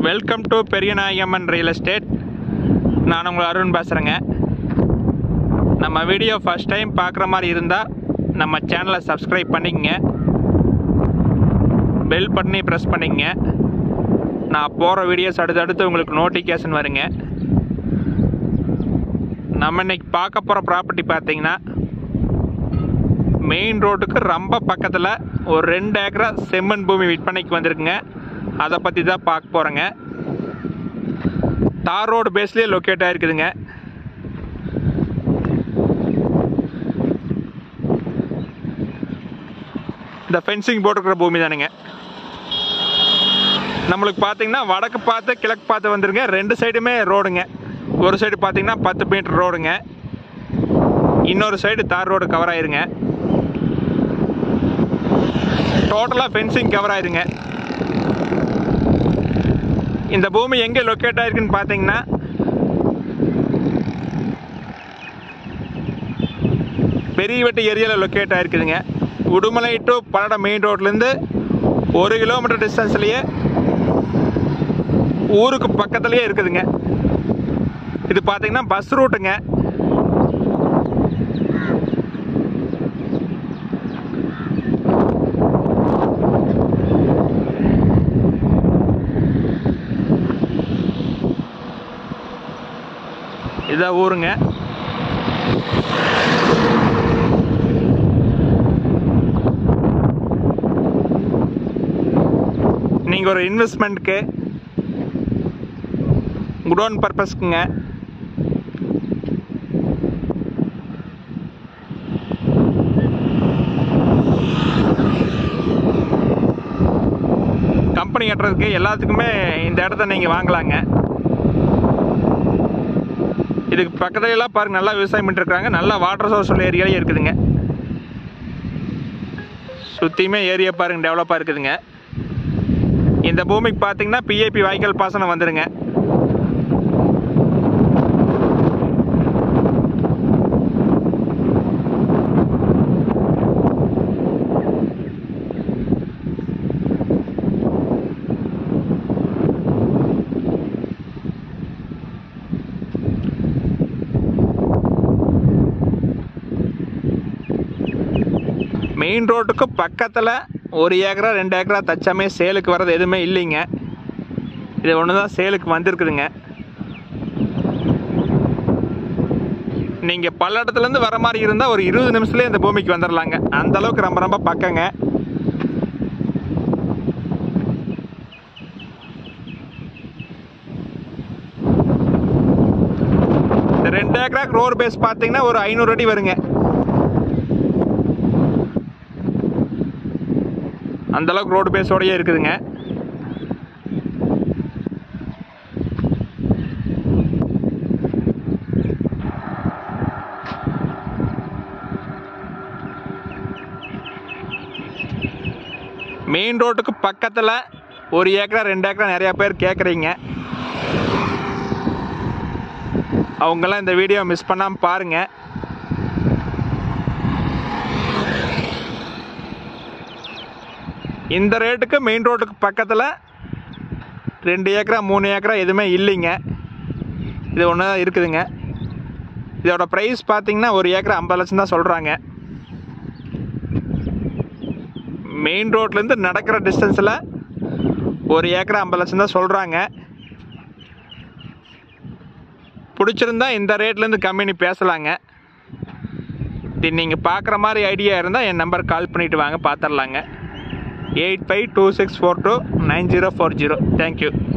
welcome to Periyanayagamman real estate நான் உங்கள் அருண் பேசுகிறேங்க நம்ம வீடியோ ஃபஸ்ட் டைம் பார்க்குற மாதிரி இருந்தால் நம்ம சேனலை சப்ஸ்கிரைப் பண்ணிக்கங்க பெல் பட்டனை ப்ரெஸ் பண்ணிக்கங்க நான் போகிற வீடியோஸ் அடுத்தடுத்து உங்களுக்கு நோட்டிஃபிகேஷன் வருங்க நம்ம இன்னைக்கு பார்க்க போகிற ப்ராப்பர்ட்டி பார்த்தீங்கன்னா மெயின் ரோட்டுக்கு ரொம்ப பக்கத்தில் ஒரு ரெண்டு ஏக்கரா செம்மண் பூமி விற்பனைக்கு வந்திருக்குங்க அதை பற்றி தான் பார்க்க போகிறேங்க தார் ரோடு பேஸ்லேயே லொக்கேட் ஆகிருக்குதுங்க இந்த ஃபென்சிங் போட்டிருக்கிற பூமி தானுங்க நம்மளுக்கு பார்த்தீங்கன்னா வடக்கு பார்த்து கிழக்கு பார்த்து வந்துருங்க ரெண்டு சைடுமே ரோடுங்க ஒரு சைடு பார்த்தீங்கன்னா பத்து மீட்டர் ரோடுங்க இன்னொரு சைடு தார் ரோடு கவர் ஆயிருங்க டோட்டலாக ஃபென்சிங் கவர் ஆயிருங்க இந்த பூமி எங்கே லொக்கேட் ஆயிருக்குன்னு பார்த்தீங்கன்னா பெரியவெட்டி ஏரியாவில் லொக்கேட் ஆயிருக்குதுங்க உடுமலை டு பல்லடம் மெயின் ரோட்லேருந்து ஒரு கிலோமீட்டர் டிஸ்டன்ஸ்லேயே ஊருக்கு பக்கத்துலேயே இருக்குதுங்க இது பார்த்தீங்கன்னா பஸ் ரூட்டுங்க இதான் ஊருங்க நீங்கள் ஒரு இன்வெஸ்ட்மெண்ட்க்கு குடோன் பர்பஸ்க்குங்க கம்பெனி கட்டுறதுக்கு எல்லாத்துக்குமே இந்த இடத்த நீங்கள் வாங்கலாங்க இதுக்கு பக்கத்துல எல்லாம் பாருங்க நல்லா விவசாயம் பண்ணிருக்காங்க நல்லா வாட்டர் சோர்ஸ் உள்ள ஏரியாலே இருக்குதுங்க சுற்றியுமே ஏரியா பாருங்க டெவலப்பாக இருக்குதுங்க இந்த பூமிக்கு பார்த்தீங்கன்னா பிஏபி வாய்க்கால் பாசனம் வந்துருங்க மெயின் ரோட்டுக்கு பக்கத்தில் ஒரு ஏக்கரா ரெண்டு ஏக்கரா தச்சாமே சேலுக்கு வர்றது எதுவுமே இல்லைங்க இது ஒன்று தான் சேலுக்கு வந்திருக்குதுங்க நீங்கள் பல்லடத்துலேருந்து வர மாதிரி இருந்தால் ஒரு இருபது நிமிஷத்துலேயே இந்த பூமிக்கு வந்துடலாங்க அந்த அளவுக்கு ரொம்ப ரொம்ப பக்கங்க இந்த ரெண்டு ஏக்கராக்கு ரோடு பேஸ் பார்த்தீங்கன்னா ஒரு ஐநூறு அடி வருங்க அந்த அளவுக்கு ரோடு பேஸோடயே இருக்குதுங்க மெயின் ரோட்டுக்கு பக்கத்தில் ஒரு ஏக்கரா ரெண்டு ஏக்கரா நிறையா பேர் கேட்குறீங்க அவங்கெல்லாம் இந்த வீடியோ மிஸ் பண்ணாமல் பாருங்கள் இந்த ரேட்டுக்கு மெயின் ரோட்டுக்கு பக்கத்தில் ரெண்டு ஏக்கரா மூணு ஏக்கரா எதுவுமே இல்லைங்க இது ஒன்று தான் இருக்குதுங்க இதோட ப்ரைஸ் பார்த்தீங்கன்னா ஒரு ஏக்கரா ஐம்பது லட்சம் தான் சொல்கிறாங்க மெயின் ரோட்லேருந்து நடக்கிற டிஸ்டன்ஸில் ஒரு ஏக்கரா ஐம்பது லட்சம் தான் சொல்கிறாங்க பிடிச்சிருந்தா இந்த ரேட்லேருந்து கம்பெனி பேசலாங்க இது நீங்கள் பார்க்குற மாதிரி ஐடியா இருந்தால் என் நம்பர் கால் பண்ணிவிட்டு வாங்க பார்த்துடலாங்க eight five two six four two nine zero four zero thank you